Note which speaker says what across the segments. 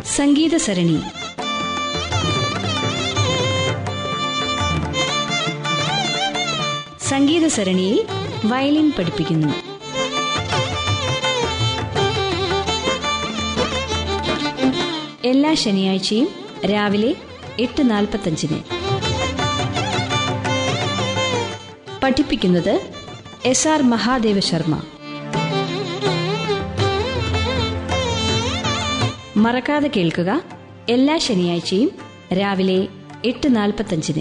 Speaker 1: സംഗീത സരണി സംഗീത സരണിയിൽ violin പഠിപ്പിക്കുന്നു എല്ലാ ശനിയാഴ്ചയും രാവിലെ എട്ട് നാൽപ്പത്തഞ്ചിന് പഠിപ്പിക്കുന്നത് എസ് ആർ മഹാദേവ ശർമ്മ മറക്കാതെ കേൾക്കുക എല്ലാ ശനിയാഴ്ചയും രാവിലെ എട്ട് നാൽപ്പത്തഞ്ചിന്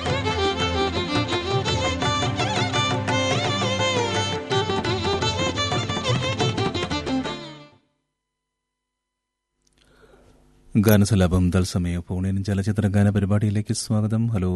Speaker 2: ഗാനസലാപം തത്സമയ ഫോണിനും ചലച്ചിത്ര ഗാന പരിപാടിയിലേക്ക് സ്വാഗതം ഹലോ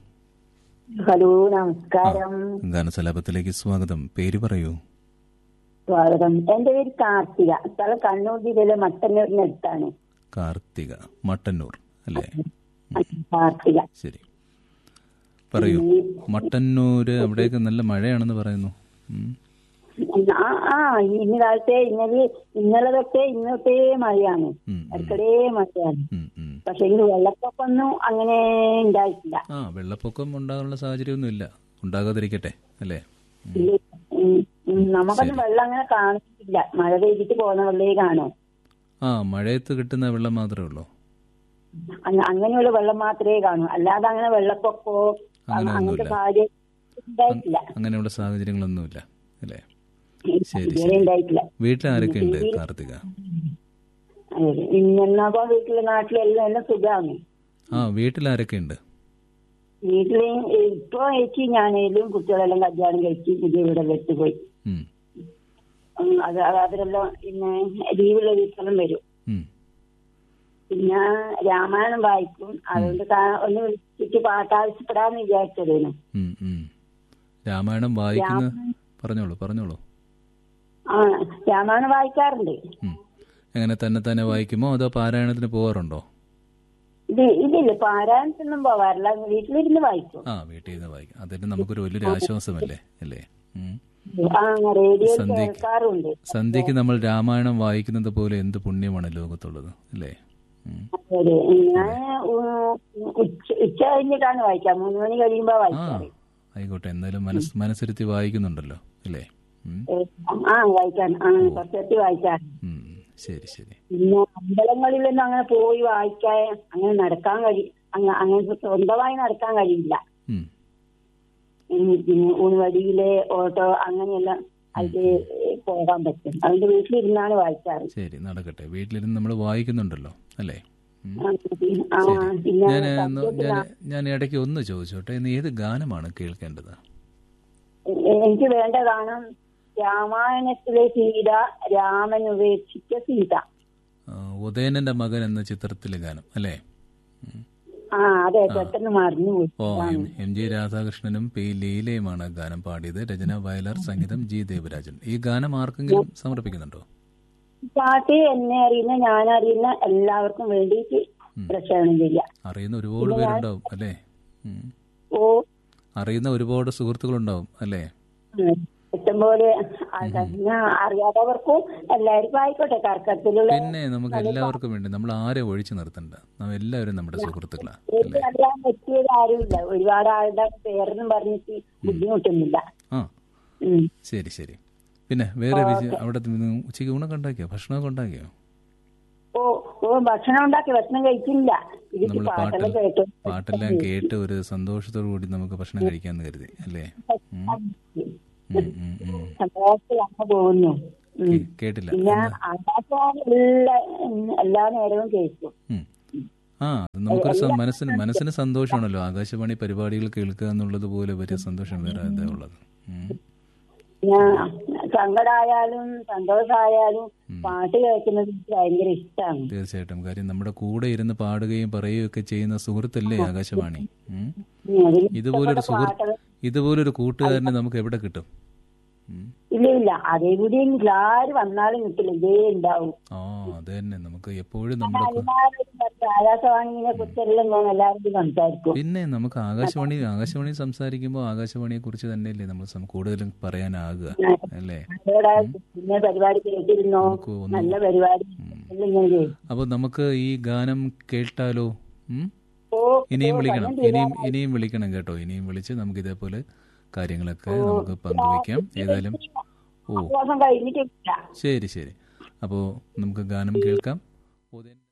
Speaker 3: ഹലോ നമസ്കാരം
Speaker 2: ഗാനസലാപത്തിലേക്ക് സ്വാഗതം പേര് പറയൂ
Speaker 3: സ്വാഗതം എന്റെ പേര് കാർത്തിക സ്ഥലം കണ്ണൂർ ജില്ലയിലെ മട്ടന്നൂരിനടുത്താണ്
Speaker 2: കാർത്തിക മട്ടന്നൂർ അല്ലേ
Speaker 3: കാർത്തിക
Speaker 2: ശരി പറയൂ മട്ടന്നൂര് അവിടേക്ക് നല്ല മഴയാണെന്ന് പറയുന്നു ഉം.
Speaker 3: ആ ആ ഇന്ന് കാലത്തെ ഇന്നലെ ഇന്നലെ തൊട്ടേ ഇന്നത്തെ മഴയാണ്
Speaker 2: ഉം, ഉം,
Speaker 3: ഇടയ്ക്കിടെ മഴയാണ്
Speaker 2: ഉം, ഉം.
Speaker 3: പക്ഷെ ഇത് വെള്ളപ്പൊക്കൊന്നും അങ്ങനെ ഉണ്ടായിട്ടില്ല
Speaker 2: ആ വെള്ളപ്പൊക്കം ഉണ്ടാകാനുള്ള സാഹചര്യമൊന്നും ഇല്ല ഉണ്ടാകാതിരിക്കട്ടെ അല്ലേ ഉം.
Speaker 3: ഇത് ഉം, ഉം, നമുക്കൊന്നും വെള്ളം അങ്ങനെ കാണുന്നില്ല മഴ പെയ്തിട്ട് പോകുന്ന വെള്ളേ കാണൂ
Speaker 2: ആ മഴയത്ത് കിട്ടുന്ന വെള്ളം മാത്രമേ ഉള്ളൂ
Speaker 3: അങ്ങ- അങ്ങനെയുള്ള വെള്ളം മാത്രമേ കാണൂ അല്ലാതെ അങ്ങനെ വെള്ളപ്പൊക്കോ
Speaker 2: അങ്ങനെയൊന്നുമില്ല.
Speaker 3: അങ്ങനത്തെ കാര്യം ഉണ്ടായിട്ടില്ല
Speaker 2: അങ്ങനെയുള്ള സാഹചര്യങ്ങളൊന്നുമില്ല അല്ലേ ശരി,
Speaker 3: ഇതുവരെ
Speaker 2: ശരി.
Speaker 3: ഉണ്ടായിട്ടില്ല
Speaker 2: വീട്ടിൽ ആരൊക്കെ ഉണ്ട് കാർത്തിക
Speaker 3: ഇന്നെന്നാപ്പോ വീട്ടിലെ നാട്ടിലെല്ലാം എല്ലാം സുഖമാണ്
Speaker 2: ആ വീട്ടിൽ ആരൊക്കെ ഉണ്ട്
Speaker 3: വീട്ടില് ഇപ്പൊ ചേച്ചി ഞാനേലും കുട്ടികളെല്ലാം കല്യാണം കഴിച്ച് പുതിയ വീടെ വെട്ടുപോയി
Speaker 2: ഉം,
Speaker 3: ഉം, അത് അത് അവരെല്ലാം പിന്നെ ലീവുള്ള ദിവസം വരും
Speaker 2: ഉം.
Speaker 3: പിന്നെ രാമായണം വായിക്കും അതുകൊണ്ട് കാ- ഒന്ന് വിളിച്ചിട്ട് പാട്ട് ആവശ്യപ്പെടാന്ന് വിചാരിച്ചതേനു
Speaker 2: ഉം, ഉം. രാമായണം വായിക്കുന്ന പറഞ്ഞോളൂ പറഞ്ഞോളൂ
Speaker 3: ആ രാമായണം വായിക്കാറുണ്ട്
Speaker 2: ഉം. എങ്ങനെ തന്നെ തന്നെ വായിക്കുമോ അതോ പാരായണത്തിന് പോകാറുണ്ടോ
Speaker 3: ഇത് ഇതില്ല പാരായണത്തിനൊന്നും പോവാറില്ല വീട്ടിലിരുന്ന് വായിക്കും
Speaker 2: ആ വീട്ടിൽ നിന്ന് വായിക്കും അതിന് നമുക്കൊരു വലിയൊരു ആശ്വാസമല്ലേ അല്ലേ ഉം.
Speaker 3: ആ റേഡിയോയിൽ
Speaker 2: സന്ധ്യക്ക്
Speaker 3: കേൾക്കാറുണ്ട്
Speaker 2: സന്ധ്യക്ക് നമ്മൾ രാമായണം വായിക്കുന്നത് പോലെ എന്ത് പുണ്യമാണ് ലോകത്തുള്ളത് അല്ലേ ഉം.
Speaker 3: അതെ ഞാൻ ഉച്ച ഉച്ച കഴിഞ്ഞിട്ടാണ് വായിക്കാം മൂന്ന് മണി കഴിയുമ്പോ
Speaker 2: ആ
Speaker 3: വായിക്കാറ്
Speaker 2: ആയിക്കോട്ടെ എന്തായാലും മനസ് മനസ്സിരുത്തി വായിക്കുന്നുണ്ടല്ലോ അല്ലേ ഉം.
Speaker 3: ഏ, ആ വായിക്കാൻ ആ കുറച്ചെത്തി വായിക്കാൻ
Speaker 2: ഉം. ശരി ശരി
Speaker 3: പിന്നെ അമ്പലങ്ങളിലൊന്നും അങ്ങനെ പോയി വായിക്കാൻ അങ്ങനെ നടക്കാൻ കഴി അങ്ങ- അങ്ങനെ സ്വന്തമായി നടക്കാൻ കഴിയില്ല
Speaker 2: ഉം.
Speaker 3: ഉം, പിന്നെ ഊണുവടിയിലെ ഓട്ടോ അങ്ങനെയെല്ലാം അതിൽ പോകാൻ പറ്റും അതുകൊണ്ട് വീട്ടിലിരുന്നാണ് വായിക്കാറ്
Speaker 2: ശരി നടക്കട്ടെ വീട്ടിലിരുന്ന് നമ്മൾ വായിക്കുന്നുണ്ടല്ലോ അല്ലേ ഉം.
Speaker 3: ആ, പിന്നെ- ആ, പിന്നെ
Speaker 2: ഞാൻ
Speaker 3: സബ്ജക്റ്റ്
Speaker 2: ഞാൻ ഞാൻ ഇടയ്ക്ക് ഒന്ന് ചോദിച്ചോട്ടെ ഇന്ന് ഏത് ഗാനമാണ് കേൾക്കേണ്ടത്
Speaker 3: എ- എനിക്ക് വേണ്ട ഗാനം രാമായണത്തിലെ സീത രാമൻ ഉപേക്ഷിച്ച സീത
Speaker 2: ആ, ഉദയനന്റെ മകൻ എന്ന ചിത്രത്തിലെ ഗാനം അല്ലേ ഉം.
Speaker 3: ആ അതെ പെട്ടെന്ന് മറിഞ്ഞുപോയി
Speaker 2: ഓ എം എം ജി രാധാകൃഷ്ണനും പി ലീലയുമാണ് ഗാനം പാടിയത് രചന വയലാർ സംഗീതം ജി ദേവരാജൻ ഈ ഗാനം ആർക്കെങ്കിലും സമർപ്പിക്കുന്നുണ്ടോ
Speaker 3: പാട്ട് എന്നെ അറിയുന്ന ഞാൻ അറിയുന്ന എല്ലാവർക്കും വേണ്ടിയിട്ട് പ്രക്ഷേപണം ചെയ്യാം
Speaker 2: അറിയുന്ന ഒരുപാട് പേരുണ്ടാവും അല്ലേ ഉം.
Speaker 3: ഓ
Speaker 2: അറിയുന്ന ഒരുപാട് സുഹൃത്തുക്കളുണ്ടാവും അല്ലേ
Speaker 3: ഉം, ഇഷ്ടംപോലെ ആൾക്കാർ ഞാൻ അറിയാത്തവർക്കും എല്ലാവർക്കും ആയിക്കോട്ടെ കർക്കത്തിലുള്ള
Speaker 2: പിന്നെ നമുക്ക് എല്ലാവർക്കും വേണ്ടി നമ്മൾ ആരെ ഒഴിച്ചു നിർത്തണ്ട നാം എല്ലാവരും നമ്മുടെ സുഹൃത്തുക്കളാ
Speaker 3: എനിക്ക് അറിയാൻ പറ്റിയത് ആരുമില്ല ഒരുപാട് ആളുടെ പേരൊന്നും പറഞ്ഞിട്ട് ബുദ്ധിമുട്ടുന്നില്ല
Speaker 2: ആ
Speaker 3: ഉം.
Speaker 2: ശരി ശരി പിന്നെ വേറെ വിശ- അവിടെ നിന്ന് ഉച്ചയ്ക്ക് ഊണൊക്കെ ഉണ്ടാക്കിയോ ഭക്ഷണമൊക്കെ ഉണ്ടാക്കിയോ
Speaker 3: ഓ ഓ ഭക്ഷണം ഉണ്ടാക്കി ഭക്ഷണം കഴിച്ചില്ല ഇതിട്ട്
Speaker 2: നമ്മൾ
Speaker 3: പാട്ടെല്ലാം
Speaker 2: പാട്ട്
Speaker 3: കേട്ടു
Speaker 2: പാട്ടെല്ലാം കേട്ട് ഒരു സന്തോഷത്തോടു കൂടി നമുക്ക് ഭക്ഷണം കഴിക്കാന്ന് കരുതി അല്ലേ ഉം. ഉം, ഉം, ഉം.
Speaker 3: സന്തോഷത്തിൽ അങ്ങ് പോകുന്നു ഉം.
Speaker 2: കേ- കേട്ടില്ല
Speaker 3: പിന്നെ ആകാശവാണി എല്ലാ എല്ലാ നേരവും കേൾക്കും
Speaker 2: ഉം. ആ അത് നമുക്കൊരു സ- മനസ്സിന് മനസ്സിന് സന്തോഷമാണല്ലോ ആകാശവാണി പരിപാടികൾ കേൾക്കുക എന്നുള്ളത് പോലെ വലിയ സന്തോഷം വേറെ എന്താ ഉള്ളത് ഉം.
Speaker 3: പിന്നെ സങ്കടമായാലും സന്തോഷമായാലും പാട്ട് കേൾക്കുന്നത് എനിക്ക് ഭയങ്കര ഇഷ്ടമാണ്
Speaker 2: തീർച്ചയായിട്ടും കാര്യം നമ്മുടെ കൂടെ ഇരുന്ന് പാടുകയും പറയുകയും ഒക്കെ ചെയ്യുന്ന സുഹൃത്തല്ലേ ആകാശവാണി ഉം. ഇതുപോലൊരു സുഹൃത്ത് ഇതുപോലൊരു കൂട്ടുകാരനെ നമുക്ക് എവിടെ കിട്ടും ഉം.
Speaker 3: ഇല്ല ഇല്ല അതേ കൂടി ആര് വന്നാലും കിട്ടില്ല ഇതേ ഉണ്ടാവും
Speaker 2: ആ അത് തന്നെ നമുക്ക് എപ്പോഴും നമ്മുടെ കു-
Speaker 3: എല്ലാവരും പറയും, ആകാശവാണിനെ കുറിച്ചെല്ലാം ഞാൻ എല്ലാവരും സംസാരിക്കും
Speaker 2: പിന്നെ നമുക്ക് ആകാശവാണി ആകാശവാണി സംസാരിക്കുമ്പോൾ ആകാശവാണിയെ കുറിച്ച് തന്നെയല്ലേ നമ്മൾ സം- കൂടുതലും പറയാനാകുക അല്ലേ
Speaker 3: അതോടെ പിന്നെ പരിപാടി കേട്ടിരുന്നോ
Speaker 2: നമുക്ക് ഒന്നും
Speaker 3: നല്ല പരിപാടി ഇല്ലെങ്കിൽ
Speaker 2: അപ്പോൾ നമുക്ക് ഈ ഗാനം കേട്ടാലോ ഉം?
Speaker 3: ഓ
Speaker 2: ഇനിയും വിളിക്കണം ഇനിയും ഇനിയും വിളിക്കണം കേട്ടോ ഇനിയും വിളിച്ച് നമുക്ക് ഇതേപോലെ കാര്യങ്ങളൊക്കെ നമുക്ക് പങ്കുവയ്ക്കാം ഏതായാലും ഓ
Speaker 3: ദിവസം കഴിഞ്ഞിട്ടില്ല
Speaker 2: ശരി ശരി അപ്പോൾ നമുക്ക് ഗാനം കേൾക്കാം ഉദയൻ